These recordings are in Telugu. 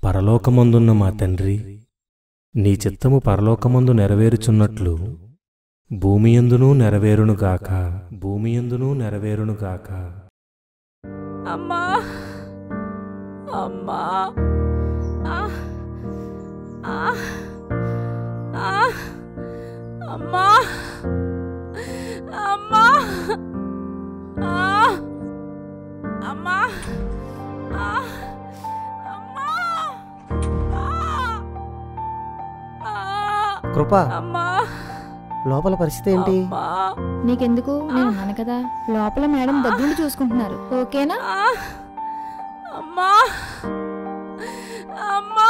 పరలోకమందున్న మా తండ్రి నీ చిత్తము పరలోకమందు నెరవేరుచున్నట్లు భూమియందునూ నెరవేరునుగాక భూమియందునూ నెరవేరునుగాక అమ్మా అమ్మా ఆ, ఆ, ఆ, అమ్మా అమ్మా ఆ, అమ్మా ఆ, అమ్మా ఆ, ఆ, కృప అమ్మా లోపల పరిస్థితి ఏంటి అమ్మా నీకెందుకు నేను ఉన్నాను కదా లోపల మేడం దగ్గరుండి చూసుకుంటున్నారు ఓకేనా ఆ! అమ్మా అమ్మా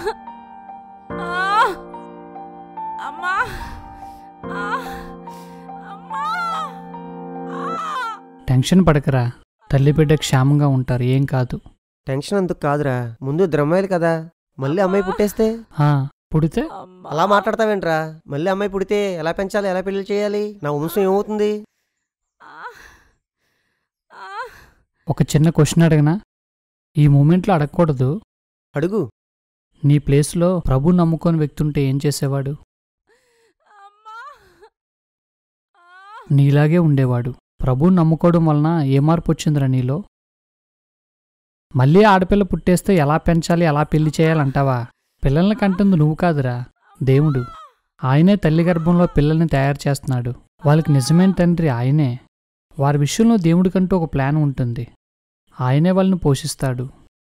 ఆ! అమ్మా ఆ! అమ్మా ఆ! టెన్షన్ పడకరా తల్లి బిడ్డ క్షేమంగా ఉంటారు ఏం కాదు టెన్షన్ అందుకు కాదురా ముందు ద్రమ్మాయిలు కదా మళ్ళీ అమ్మాయి పుట్టేస్తే ఆ, పుడితే అమ్మా. అలా మాట్లాడతావేంట్రా మళ్ళీ అమ్మాయి పుడితే ఎలా పెంచాలి ఎలా పెళ్లి చేయాలి నా వంశం ఏమవుతుంది ఆ! ఆ! ఒక చిన్న క్వశ్చన్ అడగనా ఈ మూమెంట్లో అడగకూడదు అడుగు నీ ప్లేస్లో ప్రభు నమ్ముకొని వ్యక్తి ఉంటే ఏం చేసేవాడు అమ్మా ఆ! నీలాగే ఉండేవాడు ప్రభు నమ్ముకోవడం వలన ఏ మార్పు వచ్చిందిరా నీలో మళ్ళీ ఆడపిల్ల పుట్టేస్తే ఎలా పెంచాలి ఎలా పెళ్లి చేయాలంటావా పిల్లల్ని కంటుంది నువ్వు కాదురా దేవుడు ఆయనే తల్లి గర్భంలో పిల్లల్ని తయారు చేస్తున్నాడు వాళ్ళకి నిజమైన తండ్రి ఆయనే వారి విషయంలో దేవుడికంటూ ఒక ప్లాన్ ఉంటుంది ఆయనే వాళ్ళని పోషిస్తాడు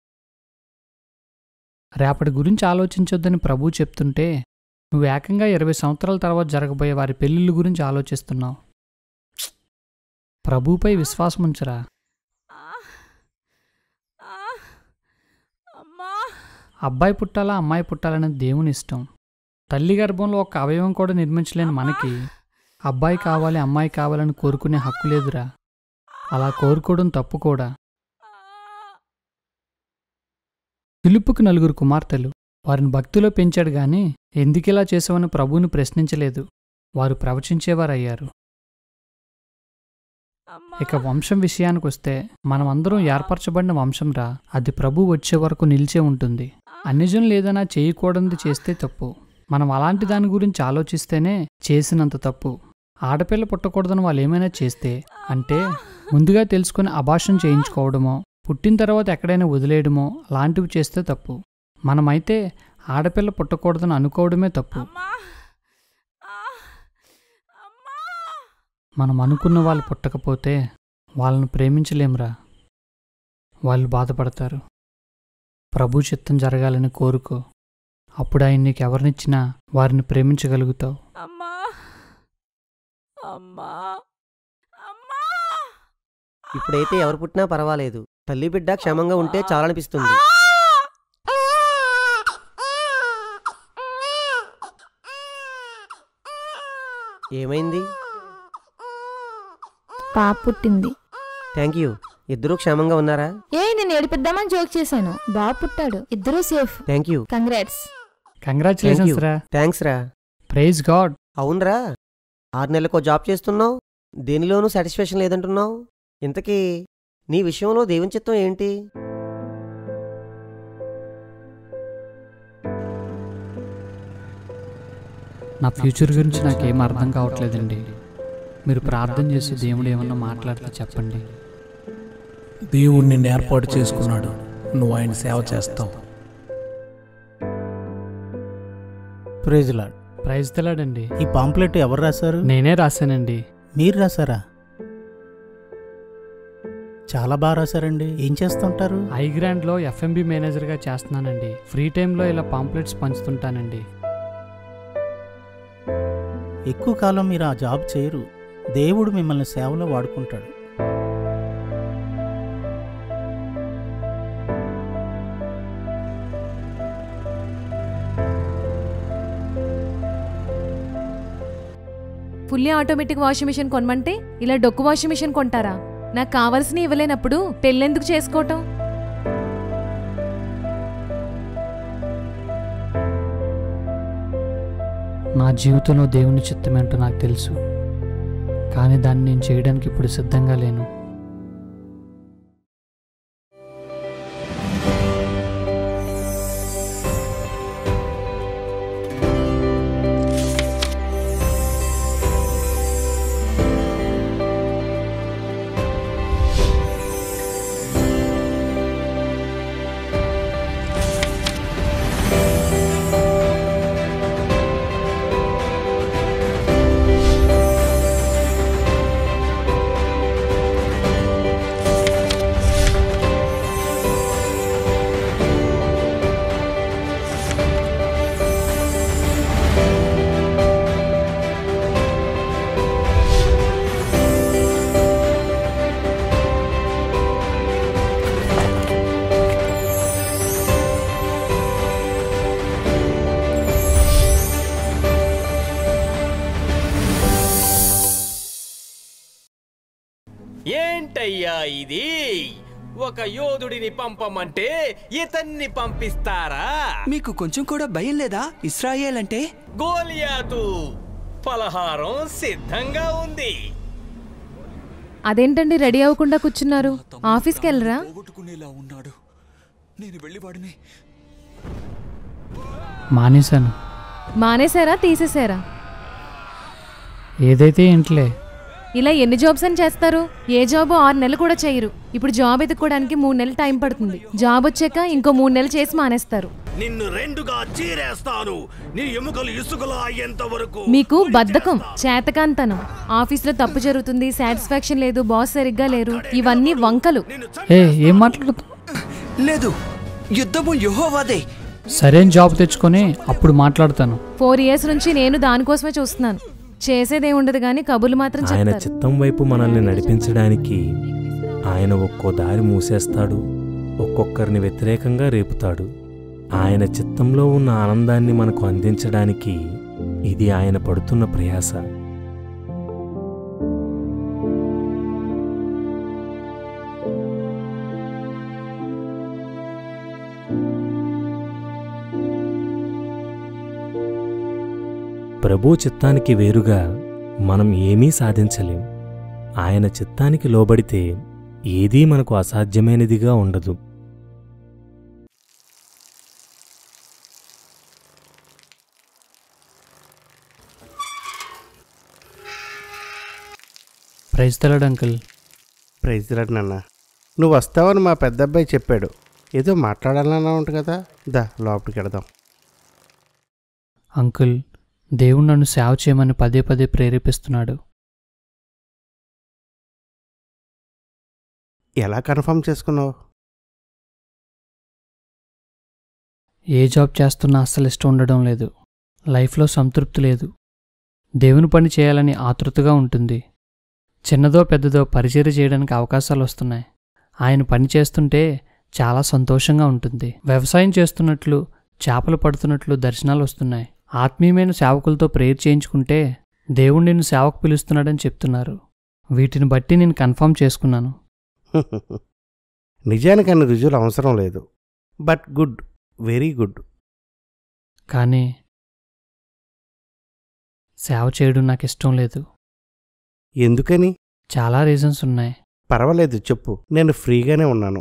రేపటి గురించి ఆలోచించొద్దని ప్రభు చెప్తుంటే నువ్వు ఏకంగా ఇరవై సంవత్సరాల తర్వాత జరగబోయే వారి పెళ్ళిళ్ళ గురించి ఆలోచిస్తున్నావు ప్రభుపై విశ్వాసం ఉంచరా ఆ! ఆ! అమ్మా అబ్బాయి పుట్టాలా అమ్మాయి పుట్టాలనేది దేవుని ఇష్టం తల్లి గర్భంలో ఒక అవయవం కూడా నిర్మించలేని మనకి అబ్బాయి కావాలి అమ్మాయి కావాలని కోరుకునే హక్కు లేదురా అలా కోరుకోవడం తప్పు కూడా పిలుపుకి నలుగురు కుమార్తెలు వారిని భక్తిలో పెంచాడు గాని ఎందుకిలా చేసావని ప్రభువుని ప్రశ్నించలేదు వారు ప్రవచించేవారయ్యారు అమ్మా ఇక వంశం విషయానికొస్తే మనమందరం ఏర్పరచబడిన వంశంరా అది ప్రభు వచ్చే వరకు నిలిచే ఉంటుంది అన్యజనులు ఏదైనా చేయకూడనిది చేస్తే తప్పు మనం అలాంటి దాని గురించి ఆలోచిస్తేనే చేసినంత తప్పు ఆడపిల్ల పుట్టకూడదని వాళ్ళు ఏమైనా చేస్తే అంటే ముందుగా తెలుసుకుని అభాషణ చేయించుకోవడమో పుట్టిన తర్వాత ఎక్కడైనా వదిలేయడమో లాంటివి చేస్తే తప్పు మనమైతే ఆడపిల్ల పుట్టకూడదని అనుకోవడమే తప్పు అమ్మా ఆ! అమ్మా మనం అనుకున్న వాళ్ళు పుట్టకపోతే వాళ్ళను ప్రేమించలేంరా వాళ్ళు బాధపడతారు ప్రభు చిత్తం జరగాలని కోరుకో అప్పుడు ఆయన నీకు ఎవరినిచ్చినా వారిని ప్రేమించగలుగుతావు అమ్మా అమ్మా అమ్మా ఇప్పుడైతే ఎవరు పుట్టినా పర్వాలేదు తల్లి బిడ్డ క్షేమంగా ఉంటే చాలనిపిస్తుంది ఏమైంది పాప పుట్టింది థ్యాంక్ యూ ఇద్దరూ క్షేమంగా ఉన్నారా ఏ నేను ఏడిపిద్దామని జోక్ చేశాను బాబు పుట్టాడు ఇద్దరూ safe thank you congrats congratulations రా థ్యాంక్స్ రా ప్రైజ్ గాడ్ అవునరా ఆరు నెలలకో జాబ్ చేస్తున్నావు దేనిలోనూ సాటిస్ఫాక్షన్ లేదంటున్నావు ఇంతకీ నీ విషయంలో దేవుని చిత్తం ఏంటి నా ఫ్యూచర్ గురించి నాకేం అర్థం కావట్లేదండి మీరు ప్రార్థన చేసి దేవుడు ఏమన్నా మాట్లాడితే చెప్పండి దేవుడు నిన్ను ఏర్పాటు చేసుకున్నాడు నువ్వు ఆయన సేవ చేస్తావు ప్రైజ్లాడ్ ప్రైజ్ తెలాడండి ఈ పాంప్లెట్ ఎవరు రాశారు నేనే రాశానండి మీరు రాశారా చాలా బాగా రాశారండి ఏం చేస్తుంటారు ఐ గ్రాండ్లో ఎఫ్ఎంబి మేనేజర్గా చేస్తున్నానండి ఫ్రీ టైంలో ఇలా పాంప్లెట్స్ పంచుతుంటానండి ఎక్కువ కాలం మీరు ఆ జాబ్ చేయరు దేవుడు మిమ్మల్ని సేవలో వాడుకుంటాడు ఫుల్లీ ఆటోమేటిక్ వాషింగ్ మిషన్ కొనమంటే ఇలా డొక్కు వాషింగ్ మిషన్ కొంటారా నాకు కావాల్సిన ఇవ్వలేనప్పుడు పెళ్ళెందుకు చేసుకోవటం నా జీవితంలో దేవుని చిత్తమేంటో నాకు తెలుసు కానీ దాన్ని నేను చేయడానికి ఇప్పుడు సిద్ధంగా లేను ఏంటయ్యా ఇది ఒక యోధుడిని పంపమంటే ఇతన్ని పంపిస్తారా మీకు కొంచెం కూడా భయం లేదా ఇస్రాయేల్ అంటే గోలియాతు పలహారం సిద్ధంగా ఉంది అదేంటండి రెడీ అవ్వకుండా కూర్చున్నారు ఆఫీస్కి వెళ్ళరా పోగొట్టుకునేలా ఉన్నాడు నేను వెళ్ళి వాడిని మానేశాను మానేశారా తీసేశారా ఏదైతే ఏంట్లే ఇలా ఎన్ని జాబ్స్ అని చేస్తారు ఏ జాబ్ ఆరు నెలలు కూడా చేయరు ఇప్పుడు జాబ్ ఎత్తుక్కోవడానికి మూడు నెలలు టైం పడుతుంది జాబ్ వచ్చాక ఇంకో మూడు నెలలు చేసి మానేస్తారు నిన్ను రెండుగా చీరేస్తాను నీ ఎముకలు ఇసుకలా అయ్యేంత వరకు మీకు బద్ధకం చేతకాంతనం ఆఫీస్లో తప్పు జరుగుతుంది సాటిస్ఫాక్షన్ లేదు బాస్ సరిగ్గా లేరు ఇవన్నీ వంకలు ఏ ఏం మాట్లాడుతు లేదు యుద్ధము యెహోవాదే సరైన జాబ్ తెచ్చుకొని అప్పుడు మాట్లాడతాను ఫోర్ ఇయర్స్ నుంచి నేను దానికోసమే చూస్తున్నాను చేసేదే ఉండదు కానీ కబుర్లు మాత్రం ఆయన చెప్తారు చిత్తం వైపు మనల్ని నడిపించడానికి ఆయన ఒక్కో దారి మూసేస్తాడు ఒక్కొక్కరిని వ్యతిరేకంగా రేపుతాడు ఆయన చిత్తంలో ఉన్న ఆనందాన్ని మనకు అందించడానికి ఇది ఆయన పడుతున్న ప్రయాస ప్రభు చిత్తానికి వేరుగా మనం ఏమీ సాధించలేం ఆయన చిత్తానికి లోబడితే ఏదీ మనకు అసాధ్యమైనదిగా ఉండదు ప్రైజ్ తలడు అంకుల్ ప్రైజ్ రాడు నాన్న నువ్వు వస్తావని మా పెద్ద అబ్బాయి చెప్పాడు ఏదో మాట్లాడాలన్నా ఉంటుంది కదా దా లోపలికి వెడదాం అంకుల్ దేవుడు నన్ను సేవ చేయమని పదే పదే ప్రేరేపిస్తున్నాడు ఎలా కన్ఫర్మ్ చేసుకున్నావు ఏ జాబ్ చేస్తున్నా అస్సలు ఇష్టం ఉండడం లేదు లైఫ్లో సంతృప్తి లేదు దేవుని పని చేయాలని ఆతృతగా ఉంటుంది చిన్నదో పెద్దదో పరిచర్య చేయడానికి అవకాశాలు వస్తున్నాయి ఆయన పని చేస్తుంటే చాలా సంతోషంగా ఉంటుంది వ్యవసాయం చేస్తున్నట్లు చేపలు పడుతున్నట్లు దర్శనాలు వస్తున్నాయి ఆత్మీయమైన సేవకులతో ప్రేయర్ చేయించుకుంటే దేవుడు నిన్ను సేవకు పిలుస్తున్నాడని చెప్తున్నారు వీటిని బట్టి నేను కన్ఫర్మ్ చేసుకున్నాను నిజానికి అన్ని రుజువులు అవసరం లేదు బట్ గుడ్ వెరీ గుడ్ కానీ సేవ చేయడం నాకు ఇష్టం లేదు ఎందుకని చాలా రీజన్స్ ఉన్నాయి పర్వాలేదు చెప్పు నేను ఫ్రీగానే ఉన్నాను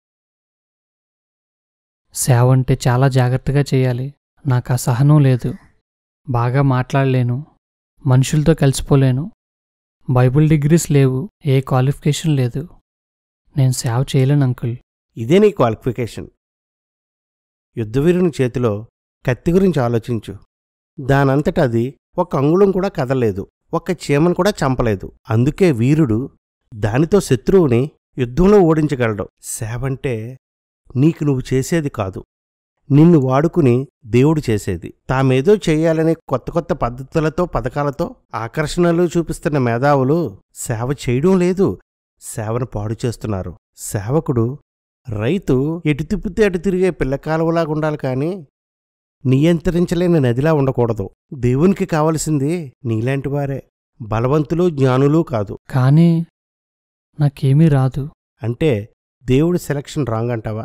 సేవ అంటే చాలా జాగ్రత్తగా చేయాలి నాకు ఆ సహనం లేదు బాగా మాట్లాడలేను మనుషులతో కలిసిపోలేను బైబిల్ డిగ్రీస్ లేవు ఏ క్వాలిఫికేషన్ లేదు నేను సేవ చేయలేను అంకుల్ ఇదే నీ క్వాలిఫికేషన్ యుద్ధవీరుని చేతిలో కత్తి గురించి ఆలోచించు దానంతట అది ఒక అంగుళం కూడా కదలేదు ఒక్క చీమను కూడా చంపలేదు అందుకే వీరుడు దానితో శత్రువుని యుద్ధంలో ఓడించగలడు సేవంటే నీకు నువ్వు చేసేది కాదు నిన్ను వాడుకుని దేవుడు చేసేది తామేదో చేయాలనే కొత్త కొత్త పద్ధతులతో పథకాలతో ఆకర్షణలు చూపిస్తున్న మేధావులు సేవ చేయడం లేదు సేవను పాడు చేస్తున్నారు సేవకుడు రైతు ఎటు తిప్పితే అటు తిరిగే పిల్లకాలువలాగా ఉండాలి కానీ నియంత్రించలేని నదిలా ఉండకూడదు దేవునికి కావలసింది నీలాంటి వారే బలవంతులు జ్ఞానులు కాదు కానీ నాకేమీ రాదు అంటే దేవుడి సెలక్షన్ రాంగ్ అంటావా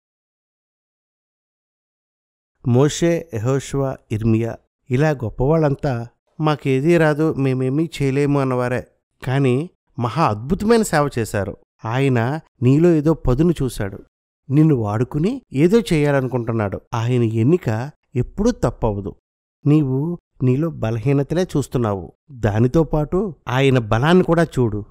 మోషే యెహోషువ ఇర్మియా ఇలా గొప్పవాళ్ళంతా మాకేదీ రాదు మేమేమీ చేయలేము అన్నవారే కానీ మహా అద్భుతమైన సేవ చేశారు ఆయన నీలో ఏదో పదును చూశాడు నిన్ను వాడుకుని ఏదో చేయాలనుకుంటున్నాడు ఆయన ఎన్నిక ఎప్పుడూ తప్పవదు నీవు నీలో బలహీనతలే చూస్తున్నావు దానితో పాటు ఆయన బలాన్ని కూడా చూడు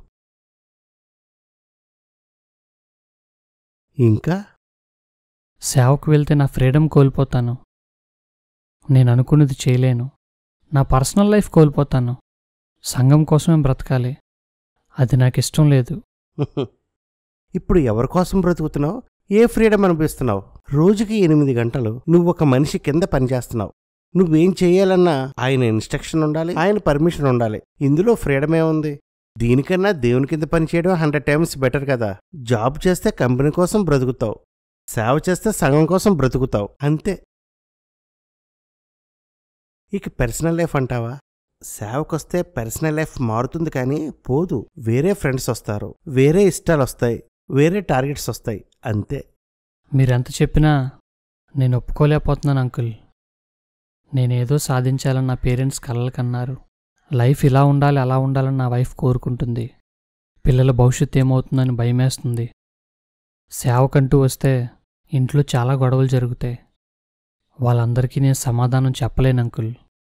ఇంకా సేవకు వెళ్తే నా ఫ్రీడమ్ కోల్పోతాను నేను అనుకున్నది చేయలేను నా పర్సనల్ లైఫ్ కోల్పోతాను సంఘం కోసమే బ్రతకాలి అది నాకు ఇష్టం లేదు ఇప్పుడు ఎవరి కోసం బ్రతుకుతున్నావు ఏ ఫ్రీడమ్ అనిపిస్తున్నావు రోజుకి ఎనిమిది గంటలు నువ్వు ఒక మనిషి కింద పనిచేస్తున్నావు నువ్వేం చేయాలన్నా ఆయన ఇన్స్ట్రక్షన్ ఉండాలి ఆయన పర్మిషన్ ఉండాలి ఇందులో ఫ్రీడమ్ ఏముంది దీనికన్నా దేవుని కింద పనిచేయడం హండ్రెడ్ టైమ్స్ బెటర్ కదా జాబ్ చేస్తే కంపెనీ కోసం బ్రతుకుతావు సేవ చేస్తే సంఘం కోసం బ్రతుకుతావు అంతే ఇక పర్సనల్ లైఫ్ అంటావా సేవకొస్తే పర్సనల్ లైఫ్ మారుతుంది కానీ పోదు వేరే ఫ్రెండ్స్ వస్తారు వేరే ఇష్టాలు వస్తాయి వేరే టార్గెట్స్ వస్తాయి అంతే మీరెంత చెప్పినా నేను ఒప్పుకోలేకపోతున్నాను అంకుల్ నేనేదో సాధించాలని నా పేరెంట్స్ కలలు కన్నారు లైఫ్ ఇలా ఉండాలి అలా ఉండాలని నా వైఫ్ కోరుకుంటుంది పిల్లల భవిష్యత్తు ఏమవుతుందని భయమేస్తుంది సేవకంటూ వస్తే ఇంట్లో చాలా గొడవలు జరుగుతాయి వాళ్ళందరికీ నేను సమాధానం చెప్పలేను అంకుల్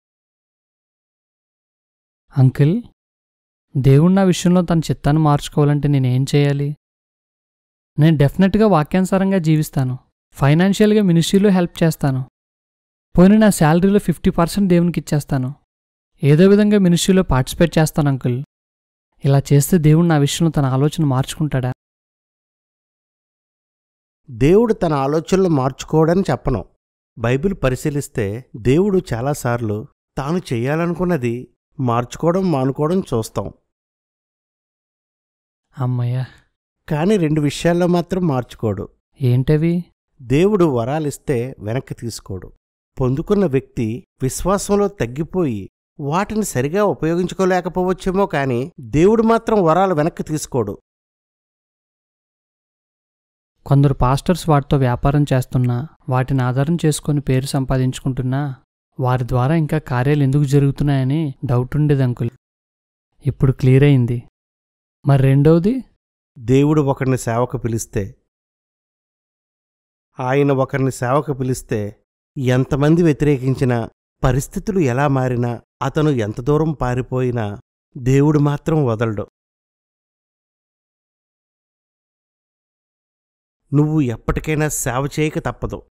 అంకుల్ దేవుడు నా విషయంలో తన చిత్తాన్ని మార్చుకోవాలంటే నేనేం చేయాలి నేను డెఫినెట్గా వాక్యానుసారంగా జీవిస్తాను ఫైనాన్షియల్గా మినిస్ట్రీలో హెల్ప్ చేస్తాను పోనీ నా శాలరీలో ఫిఫ్టీ పర్సెంట్ దేవునికి ఇచ్చేస్తాను ఏదో విధంగా మినిస్ట్రీలో పార్టిసిపేట్ చేస్తాను అంకుల్ ఇలా చేస్తే దేవుడు నా విషయంలో తన ఆలోచన మార్చుకుంటాడా దేవుడు తన ఆలోచనలు మార్చుకోవడని చెప్పను బైబిల్ పరిశీలిస్తే దేవుడు చాలాసార్లు తాను చేయాలనుకున్నది మార్చుకోవడం మానుకోవడం చూస్తాం అమ్మయ్యా కానీ రెండు విషయాల్లో మాత్రం మార్చుకోడు ఏంటవి దేవుడు వరాలిస్తే వెనక్కి తీసుకోడు పొందుకున్న వ్యక్తి విశ్వాసంలో తగ్గిపోయి వాటిని సరిగా ఉపయోగించుకోలేకపోవచ్చేమో కానీ దేవుడు మాత్రం వరాలు వెనక్కి తీసుకోడు కొందరు పాస్టర్స్ వాటితో వ్యాపారం చేస్తున్నా వాటిని ఆధారం చేసుకొని పేరు సంపాదించుకుంటున్నా వారి ద్వారా ఇంకా కార్యాలు ఎందుకు జరుగుతున్నాయని డౌట్ ఉండేది అంకుల్ ఇప్పుడు క్లియర్ అయింది మరి రెండవది దేవుడు ఒకరిని సేవకు పిలిస్తే ఆయన ఒకరిని సేవకు పిలిస్తే ఎంతమంది వ్యతిరేకించినా పరిస్థితులు ఎలా మారినా అతను ఎంత దూరం పారిపోయినా దేవుడు మాత్రం వదలడు నువ్వు ఎప్పటికైనా సేవ చేయక తప్పదు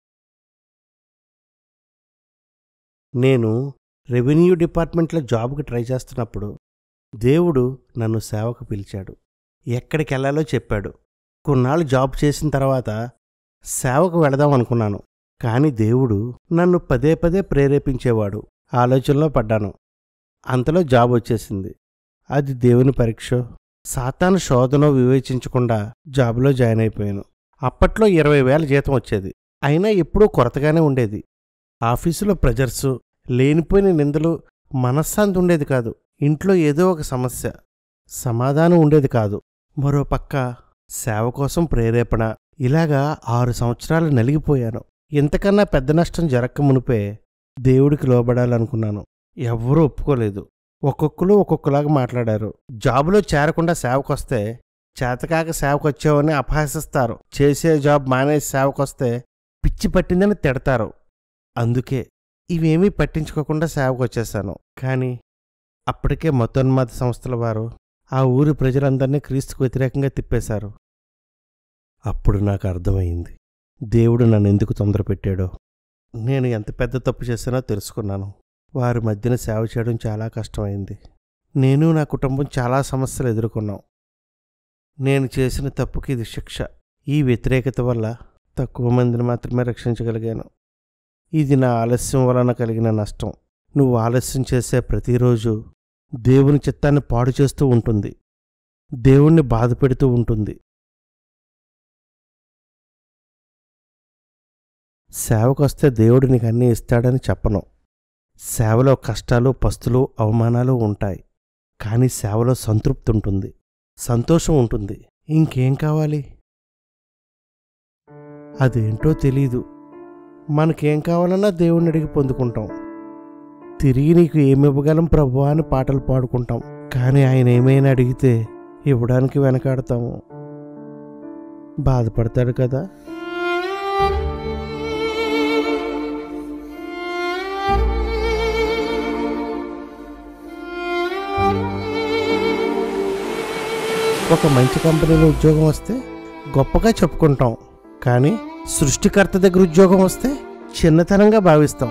నేను రెవెన్యూ డిపార్ట్మెంట్లో జాబ్కి ట్రై చేస్తున్నప్పుడు దేవుడు నన్ను సేవకు పిలిచాడు ఎక్కడికి వెళ్ళాలో చెప్పాడు కొన్నాళ్ళు జాబ్ చేసిన తర్వాత సేవకు వెళదాం అనుకున్నాను కానీ దేవుడు నన్ను పదే పదే ప్రేరేపించేవాడు ఆలోచనలో పడ్డాను అంతలో జాబ్ వచ్చేసింది అది దేవుని పరీక్ష సాతాను శోధనో వివేచించకుండా జాబ్లో జాయిన్ అయిపోయాను అప్పట్లో ఇరవై వేల జీతం వచ్చేది అయినా ఎప్పుడూ కొరతగానే ఉండేది ఆఫీసులో ప్రెజర్సు లేనిపోయిన నిందలు మనశ్శాంతి ఉండేది కాదు ఇంట్లో ఏదో ఒక సమస్య సమాధానం ఉండేది కాదు మరో పక్క సేవ కోసం ప్రేరేపణ ఇలాగా ఆరు సంవత్సరాలు నలిగిపోయాను ఇంతకన్నా పెద్ద నష్టం జరక్క మునిపే దేవుడికి లోబడాలనుకున్నాను ఎవ్వరూ ఒప్పుకోలేదు ఒక్కొక్కరు ఒక్కొక్కలాగా మాట్లాడారు జాబులో చేరకుండా సేవకొస్తే చేతకాక సేవకొచ్చావని అపహాసిస్తారు చేసే జాబ్ మానేసి సేవకొస్తే పిచ్చి పట్టిందని తిడతారు అందుకే ఇవేమీ పట్టించుకోకుండా సేవకొచ్చేశాను కానీ అప్పటికే మతోన్మాద సంస్థల వారు ఆ ఊరి ప్రజలందరినీ క్రీస్తుకు వ్యతిరేకంగా తిప్పేశారు అప్పుడు నాకు అర్థమైంది దేవుడు నన్ను ఎందుకు తొందర పెట్టాడో నేను ఎంత పెద్ద తప్పు చేశానో తెలుసుకున్నాను వారి మధ్యన సేవ చేయడం చాలా కష్టమైంది నేను నా కుటుంబం చాలా సమస్యలు ఎదుర్కొన్నాం నేను చేసిన తప్పుకి ఇది శిక్ష ఈ వ్యతిరేకత వల్ల తక్కువ మందిని మాత్రమే రక్షించగలిగాను ఇది నా ఆలస్యం వలన కలిగిన నష్టం నువ్వు ఆలస్యం చేసే ప్రతిరోజు దేవుని చిత్తాన్ని పాడు చేస్తూ ఉంటుంది దేవుణ్ణి బాధ పెడుతూ ఉంటుంది సేవకొస్తే దేవుడు నీకు అన్నీ ఇస్తాడని చెప్పను సేవలో కష్టాలు పస్తులు అవమానాలు ఉంటాయి కానీ సేవలో సంతృప్తి ఉంటుంది సంతోషం ఉంటుంది ఇంకేం కావాలి అదేంటో తెలీదు మనకేం కావాలన్నా దేవుణ్ణి అడిగి పొందుకుంటాం తిరిగి నీకు ఏమివ్వగలం ప్రభు అని పాటలు పాడుకుంటాం కానీ ఆయన ఏమైనా అడిగితే ఇవ్వడానికి వెనకాడతాము బాధపడతాడు కదా ఒక మంచి కంపెనీలో ఉద్యోగం వస్తే గొప్పగా చెప్పుకుంటాం కానీ సృష్టికర్త దగ్గర ఉద్యోగం వస్తే చిన్నతనంగా భావిస్తాం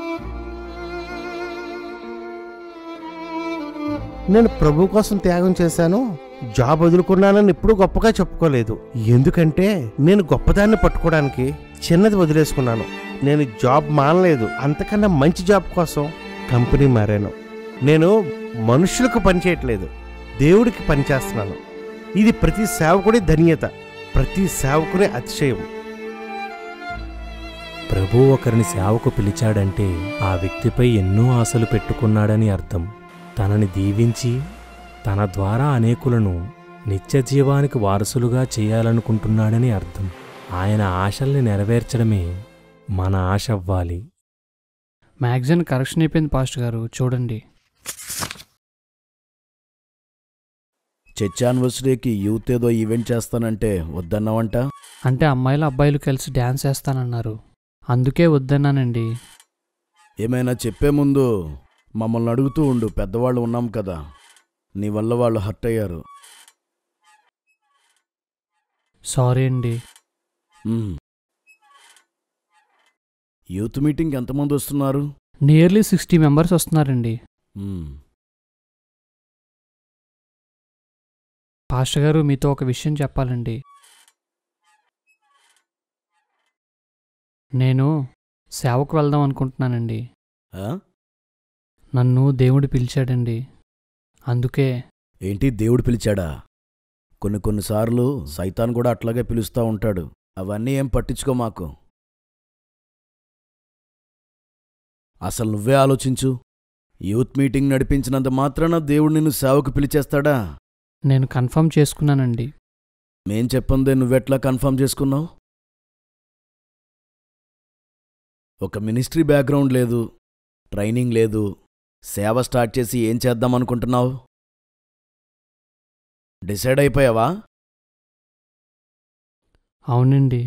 నేను ప్రభు కోసం త్యాగం చేశాను జాబ్ వదులుకున్నానని ఎప్పుడూ గొప్పగా చెప్పుకోలేదు ఎందుకంటే నేను గొప్పదాన్ని పట్టుకోవడానికి చిన్నది వదిలేసుకున్నాను నేను జాబ్ మానలేదు అంతకన్నా మంచి జాబ్ కోసం కంపెనీ మారాను నేను మనుషులకు పనిచేయట్లేదు దేవుడికి పనిచేస్తున్నాను ఇది ప్రతి సేవకుడి ధన్యత ప్రతి సేవకుని అతిశయం ప్రభు ఒకరిని సేవకు పిలిచాడంటే ఆ వ్యక్తిపై ఎన్నో ఆశలు పెట్టుకున్నాడని అర్థం తనని దీవించి తన ద్వారా అనేకులను నిత్య జీవానికి వారసులుగా చేయాలనుకుంటున్నాడని అర్థం ఆయన ఆశల్ని నెరవేర్చడమే మన ఆశ అవ్వాలి మ్యాగజైన్ కరెక్షన్ అయిపోయింది పాస్టర్ గారు చూడండి చర్చ్ యానివర్సరీకి యూత్ ఏదో ఈవెంట్ చేస్తానంటే వద్దన్నావంట అంటే అమ్మాయిలు అబ్బాయిలు కలిసి డ్యాన్స్ వేస్తానన్నారు అందుకే వద్దన్నానండి ఏమైనా చెప్పే ముందు మమ్మల్ని అడుగుతూ ఉండు పెద్దవాళ్ళు ఉన్నాం కదా నీ వల్ల వాళ్ళు హర్ట్ అయ్యారు సారీ అండి మ్మ్. యూత్ మీటింగ్ ఎంతమంది వస్తున్నారు నియర్లీ సిక్స్టీ మెంబర్స్ వస్తున్నారండి మ్మ్. పాస్టర్ గారు మీతో ఒక విషయం చెప్పాలండి నేను సేవకు వెళ్దాం అనుకుంటున్నానండి ఆ? నన్ను దేవుడు పిలిచాడండి అందుకే ఏంటి దేవుడు పిలిచాడా కొన్ని కొన్నిసార్లు సైతాన్ కూడా అట్లాగే పిలుస్తూ ఉంటాడు అవన్నీ ఏం పట్టించుకో మాకు అసలు నువ్వే ఆలోచించు యూత్ మీటింగ్ నడిపించినంత మాత్రాన దేవుడు నిన్ను సేవకు పిలిచేస్తాడా నేను కన్ఫర్మ్ చేసుకున్నానండి మేం చెప్పందే నువ్వెట్లా కన్ఫర్మ్ చేసుకున్నావు ఒక మినిస్ట్రీ బ్యాక్గ్రౌండ్ లేదు ట్రైనింగ్ లేదు సేవ స్టార్ట్ చేసి ఏం చేద్దాం అనుకుంటున్నావు డిసైడ్ అయిపోయావా అవునండి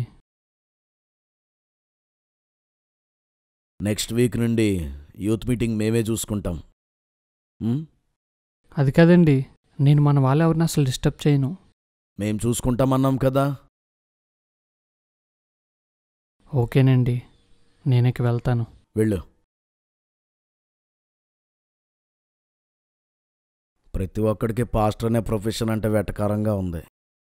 నెక్స్ట్ వీక్ నుండి యూత్ మీటింగ్ మేమే చూసుకుంటాం ఉమ్? అది కాదండి నేను మన వాళ్ళు ఎవరిని అసలు డిస్టర్బ్ చేయను మేం చూసుకుంటామన్నాం కదా ఓకేనండి నేనకి వెళ్తాను వెళ్ళు ప్రతి ఒక్కడికి పాస్టర్ అనే ప్రొఫెషన్ అంటే వెటకారంగా ఉంది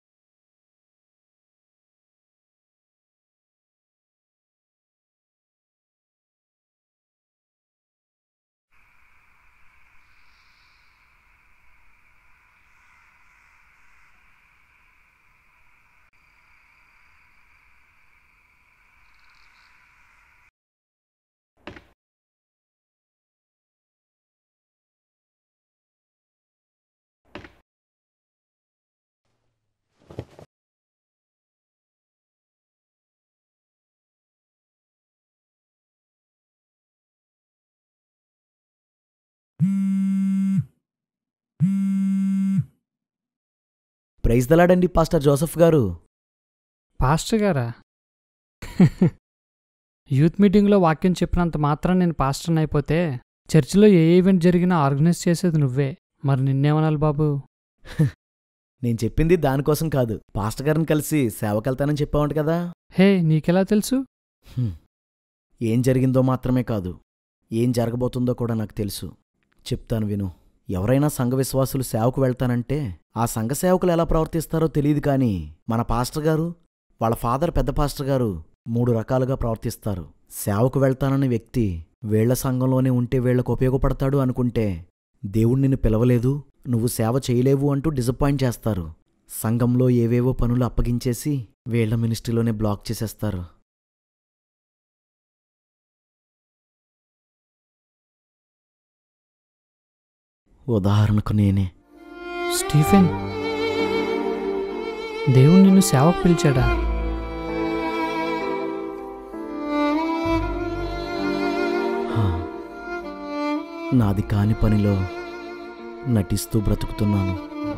ప్రైజ్ దలాడండి పాస్టర్ జోసఫ్ గారు పాస్టర్ గారా యూత్ మీటింగ్లో వాక్యం చెప్పినంత మాత్రం నేను పాస్టర్ని అయిపోతే చర్చిలో ఏ ఈవెంట్ జరిగినా ఆర్గనైజ్ చేసేది నువ్వే మరి నిన్నేమనాలి బాబు నేను చెప్పింది దానికోసం కాదు పాస్టర్ గారిని కలిసి సేవకెళ్తానని చెప్పావంట కదా హే నీకెలా తెలుసు హ్మ్. ఏం జరిగిందో మాత్రమే కాదు ఏం జరగబోతుందో కూడా నాకు తెలుసు చెప్తాను విను ఎవరైనా సంఘ విశ్వాసులు సేవకు వెళ్తానంటే ఆ సంఘ సేవకులు ఎలా ప్రవర్తిస్తారో తెలియదు కానీ మన పాస్టర్ గారు వాళ్ళ ఫాదర్ పెద్ద పాస్టర్ గారు మూడు రకాలుగా ప్రవర్తిస్తారు సేవకు వెళ్తానన్న వ్యక్తి వీళ్ల సంఘంలోనే ఉంటే వీళ్లకు ఉపయోగపడతాడు అనుకుంటే దేవుడు నిన్ను పిలవలేదు నువ్వు సేవ చేయలేవు అంటూ డిసప్పాయింట్ చేస్తారు సంఘంలో ఏవేవో పనులు అప్పగించేసి వీళ్ల మినిస్ట్రీలోనే బ్లాక్ చేసేస్తారు ఉదాహరణకు నేనే స్టీఫెన్ దేవుడు నిన్ను సేవకు పిలిచాడా హా. నాది కాని పనిలో నటిస్తూ బ్రతుకుతున్నాను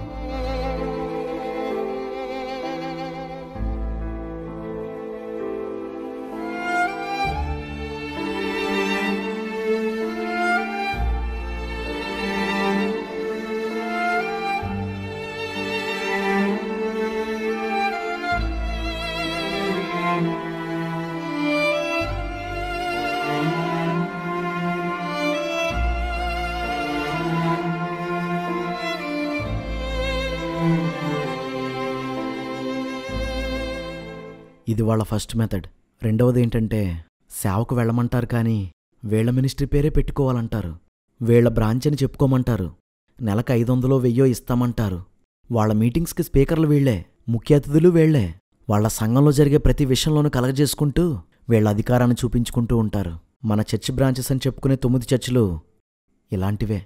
ఇది వాళ్ళ ఫస్ట్ మెథడ్ రెండవది ఏంటంటే సేవకు వెళ్ళమంటారు కానీ వీళ్ళ మినిస్ట్రీ పేరే పెట్టుకోవాలంటారు వీళ్ళ బ్రాంచ్ అని చెప్పుకోమంటారు నెలకు ఐదు వందలో వెయ్యో ఇస్తామంటారు వాళ్ళ మీటింగ్స్కి స్పీకర్లు వీళ్లే ముఖ్య అతిథులు వీళ్లే వాళ్ళ సంఘంలో జరిగే ప్రతి విషయంలోనూ కలగజేసుకుంటూ వీళ్ళ అధికారాన్ని చూపించుకుంటూ ఉంటారు మన చర్చ్ బ్రాంచెస్ అని చెప్పుకునే తొమ్మిది చర్చిలు ఇలాంటివే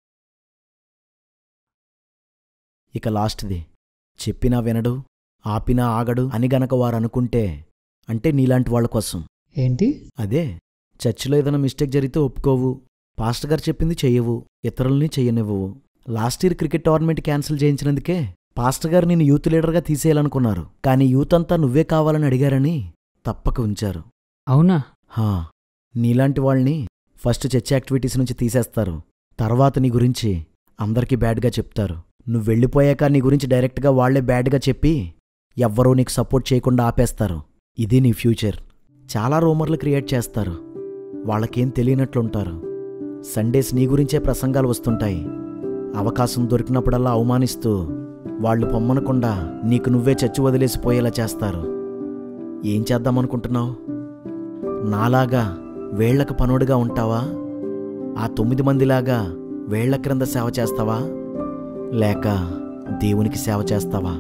ఇక లాస్ట్ది చెప్పినా వినడు ఆపినా ఆగడు అని గనక వారు అనుకుంటే అంటే నీలాంటి వాళ్ళ కోసం ఏంటి అదే చర్చిలో ఏదైనా మిస్టేక్ జరిగితే ఒప్పుకోవు పాస్టర్ గారు చెప్పింది చెయ్యవు ఇతరుల్ని చెయ్యనివ్వవు last year cricket tournament cancel చేయించినందుకే పాస్టర్ గారు నేను యూత్ లీడర్గా తీసేయాలనుకున్నారు కానీ యూత్ అంతా నువ్వే కావాలని అడిగారని తప్పక ఉంచారు అవునా హా నీలాంటి వాళ్ళని ఫస్ట్ చర్చ్ యాక్టివిటీస్ నుంచి తీసేస్తారు తర్వాత నీ గురించి అందరికీ బ్యాడ్గా చెప్తారు నువ్వు వెళ్ళిపోయాక నీ గురించి డైరెక్ట్గా వాళ్లే బ్యాడ్గా చెప్పి ఎవ్వరూ నీకు సపోర్ట్ చేయకుండా ఆపేస్తారు ఇది నీ ఫ్యూచర్ చాలా రూమర్లు క్రియేట్ చేస్తారు వాళ్ళకేం తెలియనట్లుంటారు సండేస్ నీ గురించే ప్రసంగాలు వస్తుంటాయి అవకాశం దొరికినప్పుడల్లా అవమానిస్తూ వాళ్ళు పొమ్మనకుండా నీకు నువ్వే చచ్చి వదిలేసిపోయేలా చేస్తారు ఏం చేద్దామనుకుంటున్నావు నాలాగా వేళ్లకు పనుడుగా ఉంటావా ఆ తొమ్మిది మందిలాగా వేళ్ల క్రింద సేవ చేస్తావా లేక దేవునికి సేవ చేస్తావా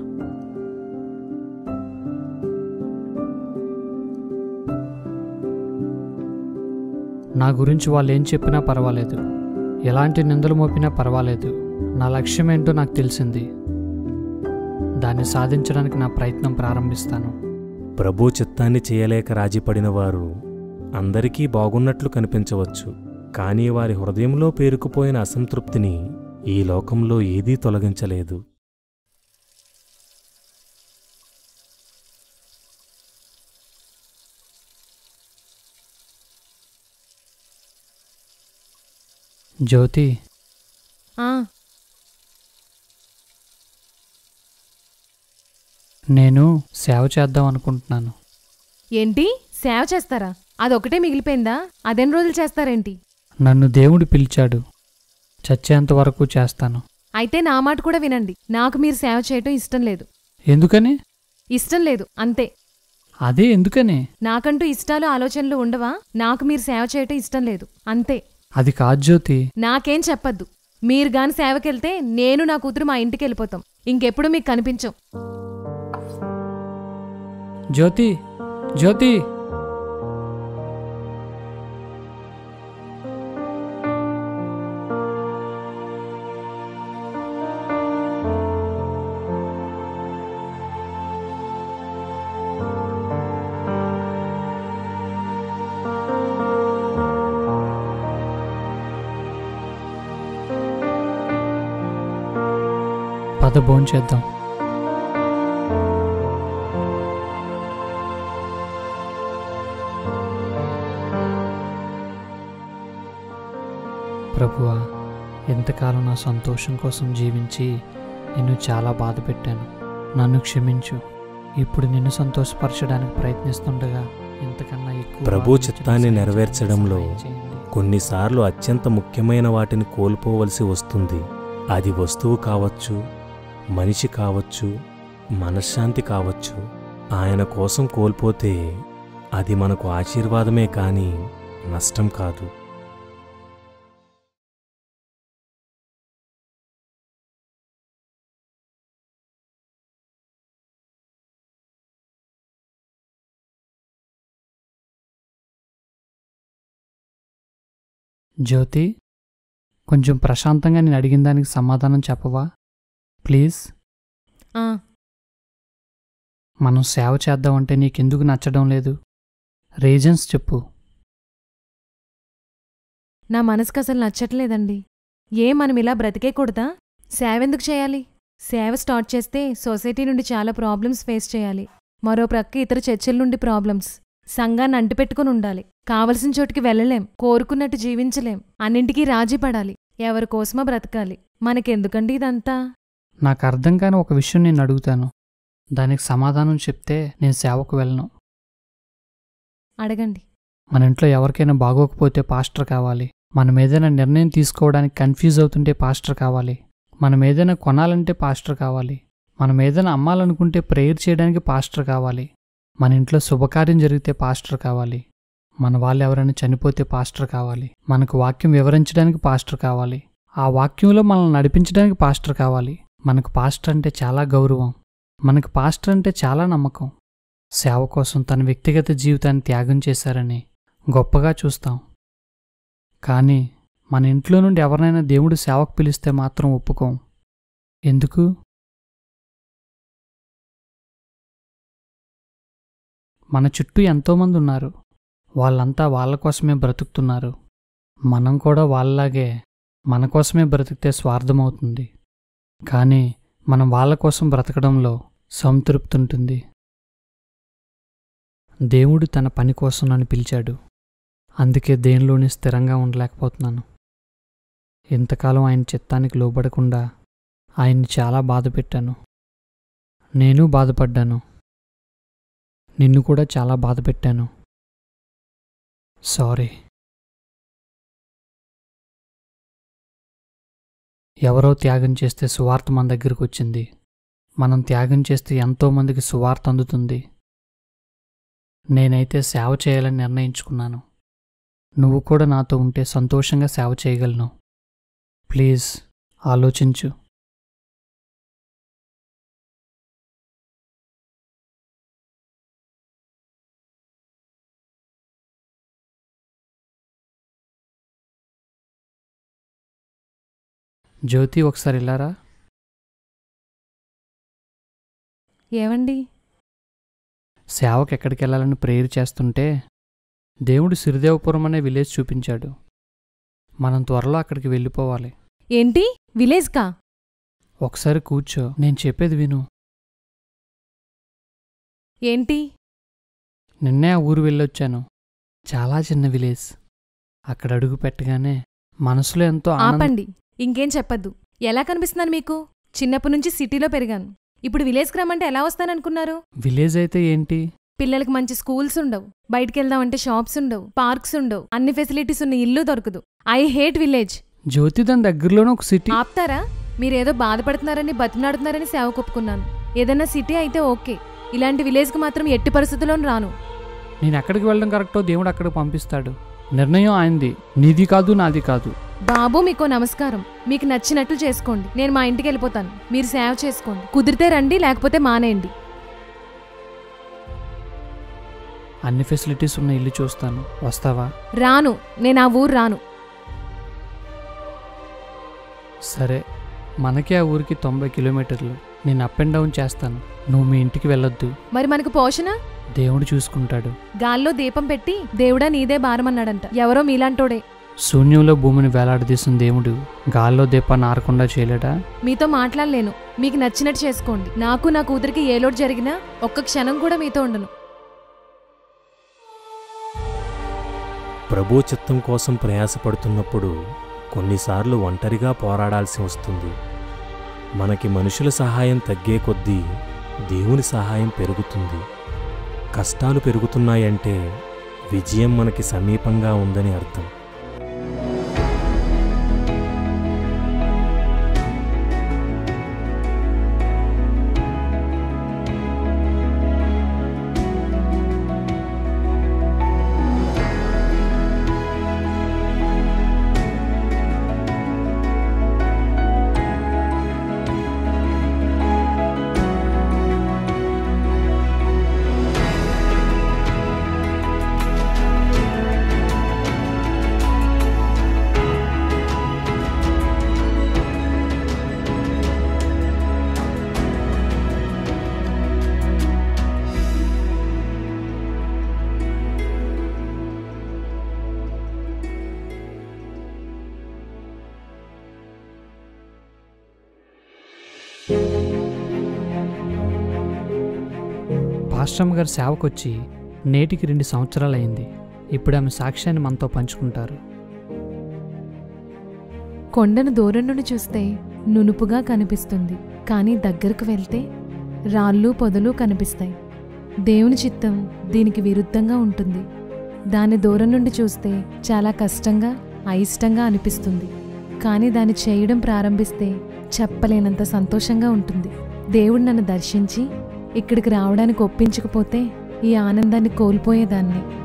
నా గురించి వాళ్ళు ఏం చెప్పినా పర్వాలేదు ఎలాంటి నిందలు మోపినా పర్వాలేదు నా లక్ష్యం ఏంటో నాకు తెలిసింది దాన్ని సాధించడానికి నా ప్రయత్నం ప్రారంభిస్తాను ప్రభు చిత్తాన్ని చేయలేక రాజీపడిన వారు అందరికీ బాగున్నట్లు కనిపించవచ్చు కానీ వారి హృదయంలో పేరుకుపోయిన అసంతృప్తిని ఈ లోకంలో ఏదీ తొలగించలేదు జ్యోతి ఆ, నేను సేవ చేద్దాం అనుకుంటున్నాను ఏంటి సేవ చేస్తారా అదొకటే మిగిలిపోయిందా అదెన్ని రోజులు చేస్తారేంటి నన్ను దేవుడు పిలిచాడు చచ్చేంత వరకు చేస్తాను అయితే నా మాట కూడా వినండి నాకు మీరు సేవ చేయటం ఇష్టం లేదు ఎందుకని ఇష్టం లేదు అంతే అదే ఎందుకని నాకంటూ ఇష్టాలు ఆలోచనలు ఉండవా నాకు మీరు సేవ చేయటం ఇష్టం లేదు అంతే అది కాదు జ్యోతి నాకేం చెప్పద్దు మీరు గాని సేవకెళ్తే నేను నా కూతురు మా ఇంటికి వెళ్ళిపోతాం ఇంకెప్పుడు మీకు కనిపించం జ్యోతి జ్యోతి పద భోంచేద్దాం ప్రభువా ఎంతకాలం నా సంతోషం కోసం జీవించి నిన్ను చాలా బాధ పెట్టాను నన్ను క్షమించు ఇప్పుడు నిన్ను సంతోషపరచడానికి ప్రయత్నిస్తుండగా ఇంతకన్నా ఎక్కువ ప్రభు బాధించడం చిత్తాన్ని సహించలేక నెరవేర్చడంలో సహాయం చేయండి. కొన్నిసార్లు అత్యంత ముఖ్యమైన వాటిని కోల్పోవలసి వస్తుంది అది వస్తువు కావచ్చు మనిషి కావచ్చు మనశ్శాంతి కావచ్చు ఆయన కోసం కోల్పోతే అది మనకు ఆశీర్వాదమే కానీ నష్టం కాదు జ్యోతి కొంచెం ప్రశాంతంగా నేను అడిగిన దానికి సమాధానం చెప్పవా ప్లీజ్ ఆ, మనం సేవ చేద్దామంటే నీకెందుకు నచ్చడం లేదు రీజన్స్ చెప్పు నా మనసుకు అసలు నచ్చట్లేదండి ఏ మనం ఇలా బ్రతికేకూడదా సేవ ఎందుకు చేయాలి సేవ స్టార్ట్ చేస్తే సొసైటీ నుండి చాలా ప్రాబ్లమ్స్ ఫేస్ చేయాలి మరో ప్రక్క ఇతర చర్చల నుండి ప్రాబ్లమ్స్ సంఘాన్ని అంటిపెట్టుకుని ఉండాలి కావలసిన చోటికి వెళ్ళలేం కోరుకున్నట్టు జీవించలేం అన్నింటికీ రాజీ పడాలి ఎవరి కోసమో బ్రతకాలి మనకెందుకండి ఇదంతా నాకు అర్థం కాని ఒక విషయం నేను అడుగుతాను దానికి సమాధానం చెప్తే నేను సేవకు వెళ్ళను అడగండి మన ఇంట్లో ఎవరికైనా బాగోకపోతే పాస్టర్ కావాలి మనం ఏదైనా నిర్ణయం తీసుకోవడానికి కన్ఫ్యూజ్ అవుతుంటే పాస్టర్ కావాలి మనం ఏదైనా కొనాలంటే పాస్టర్ కావాలి మనం ఏదైనా అమ్మాలనుకుంటే ప్రేయర్ చేయడానికి పాస్టర్ కావాలి మన ఇంట్లో శుభకార్యం జరిగితే పాస్టర్ కావాలి మన వాళ్ళు ఎవరైనా చనిపోతే పాస్టర్ కావాలి మనకు వాక్యం వివరించడానికి పాస్టర్ కావాలి ఆ వాక్యంలో మనల్ని నడిపించడానికి పాస్టర్ కావాలి మనకు పాస్టర్ అంటే చాలా గౌరవం మనకు పాస్టర్ అంటే చాలా నమ్మకం సేవ కోసం తన వ్యక్తిగత జీవితాన్ని త్యాగం చేశారని గొప్పగా చూస్తాం కానీ మన ఇంట్లో నుండి ఎవరినైనా దేవుడు సేవకు పిలిస్తే మాత్రం ఒప్పుకోం ఎందుకు మన చుట్టూ ఎంతోమంది ఉన్నారు వాళ్ళంతా వాళ్ళ కోసమే బ్రతుకుతున్నారు మనం కూడా వాళ్ళలాగే మన కోసమే బ్రతికితే స్వార్థమవుతుంది కానీ మనం వాళ్ళ కోసం బ్రతకడంలో సంతృప్తి ఉంటుంది దేవుడు తన పని కోసం నన్ను పిలిచాడు అందుకే దేనిలోని స్థిరంగా ఉండలేకపోతున్నాను ఇంతకాలం ఆయన చిత్తానికి లోబడకుండా ఆయన్ని చాలా బాధ పెట్టాను నేను బాధపడ్డాను నిన్ను కూడా చాలా బాధ పెట్టాను సారీ ఎవరో త్యాగం చేస్తే సువార్త మన దగ్గరికి వచ్చింది మనం త్యాగం చేస్తే ఎంతోమందికి సువార్త అందుతుంది నేనైతే సేవ చేయాలని నిర్ణయించుకున్నాను నువ్వు కూడా నాతో ఉంటే సంతోషంగా సేవ చేయగలను ప్లీజ్ ఆలోచించు జ్యోతి ఒకసారి వెళ్ళారా ఏవండి సేవకు ఎక్కడికి వెళ్ళాలని ప్రేయర్ చేస్తుంటే దేవుడు సిరిదేవపురం అనే విలేజ్ చూపించాడు మనం త్వరలో అక్కడికి వెళ్ళిపోవాలి ఏంటి విలేజ్కా ఒకసారి కూర్చో నేను చెప్పేది విను ఏంటి నిన్నే ఆ ఊరు వెళ్ళొచ్చాను చాలా చిన్న విలేజ్ అక్కడ అడుగు పెట్టగానే మనసులో ఎంతో ఆనందం ఆపండి ఇంకేం చెప్పద్దు ఎలా కనిపిస్తున్నాను మీకు చిన్నప్పటి నుంచి సిటీలో పెరిగాను ఇప్పుడు విలేజ్కి రమ్మంటే ఎలా వస్తాననుకున్నారు విలేజ్ అయితే ఏంటి పిల్లలకు మంచి స్కూల్స్ ఉండవు బయటికి వెళ్దామంటే షాప్స్ ఉండవు పార్క్స్ ఉండవు అన్ని ఫెసిలిటీస్ ఉన్న ఇల్లు దొరకదు ఐ హేట్ విలేజ్ జ్యోతి దాని దగ్గరలోనే ఒక సిటీ ఆపుతారా మీరేదో బాధపడుతున్నారని బతిమలాడుతున్నారని సేవ కొప్పుకున్నాను ఏదైనా సిటీ అయితే ఓకే ఇలాంటి విలేజ్కి మాత్రం ఎట్టి పరిస్థితుల్లోనూ రాను నేను ఎక్కడికి వెళ్ళడం కరెక్టో దేవుడు అక్కడికి పంపిస్తాడు నిర్ణయం ఆయనది నీది కాదు నాది కాదు బాబు మీకు నమస్కారం మీకు నచ్చినట్లు చేసుకోండి నేను మా ఇంటికి వెళ్ళిపోతాను మీరు సేవ చేసుకోండి కుదిరితే రండి లేకపోతే మానేయండి అన్ని ఫెసిలిటీస్ ఉన్న ఇల్లు చూస్తాను వస్తావా రాను నేను ఆ ఊరు రాను సరే మనకే ఆ ఊరికి తొంభై కిలోమీటర్లు నేను అప్ అండ్ డౌన్ చేస్తాను నువ్వు మీ ఇంటికి వెళ్ళొద్దు మరి మనకు పోషణ దేవుడు చూసుకుంటాడు గాల్లో దీపం పెట్టి దేవుడా నీదే భారమన్నాడంట ఎవరో మీలాంటోడే శూన్యంలో భూమిని వేలాడదీసిన దేవుడు గాల్లో దీపాన్ని ఆరకుండా చేయలేడా మీతో మాట్లాడలేను మీకు నచ్చినట్టు చేసుకోండి నాకు నా కూతురికి ఏ లోటు జరిగినా ఒక్క క్షణం కూడా మీతో ఉండను ప్రభు చిత్తం కోసం ప్రయాసపడుతున్నప్పుడు కొన్నిసార్లు ఒంటరిగా పోరాడాల్సి వస్తుంది మనకి మనుషుల సహాయం తగ్గే కొద్దీ దేవుని సహాయం పెరుగుతుంది కష్టాలు పెరుగుతున్నాయంటే విజయం మనకి సమీపంగా ఉందని అర్థం పాస్టమ్ గారి సేవకొచ్చి నేటికి రెండు సంవత్సరాలైంది ఇప్పుడు ఆమె సాక్ష్యాన్ని మనతో పంచుకుంటారు కొండను దూరం నుండి చూస్తే నునుపుగా కనిపిస్తుంది కానీ దగ్గరకు వెళ్తే రాళ్ళు పొదలు కనిపిస్తాయి దేవుని చిత్తం దీనికి విరుద్ధంగా ఉంటుంది దాన్ని దూరం నుండి చూస్తే చాలా కష్టంగా అయిష్టంగా అనిపిస్తుంది కానీ దాన్ని చేయడం ప్రారంభిస్తే చెప్పలేనంత సంతోషంగా ఉంటుంది దేవుడు నన్ను దర్శించి ఇక్కడికి రావడానికి ఒప్పించకపోతే ఈ ఆనందాన్ని కోల్పోయేదాన్ని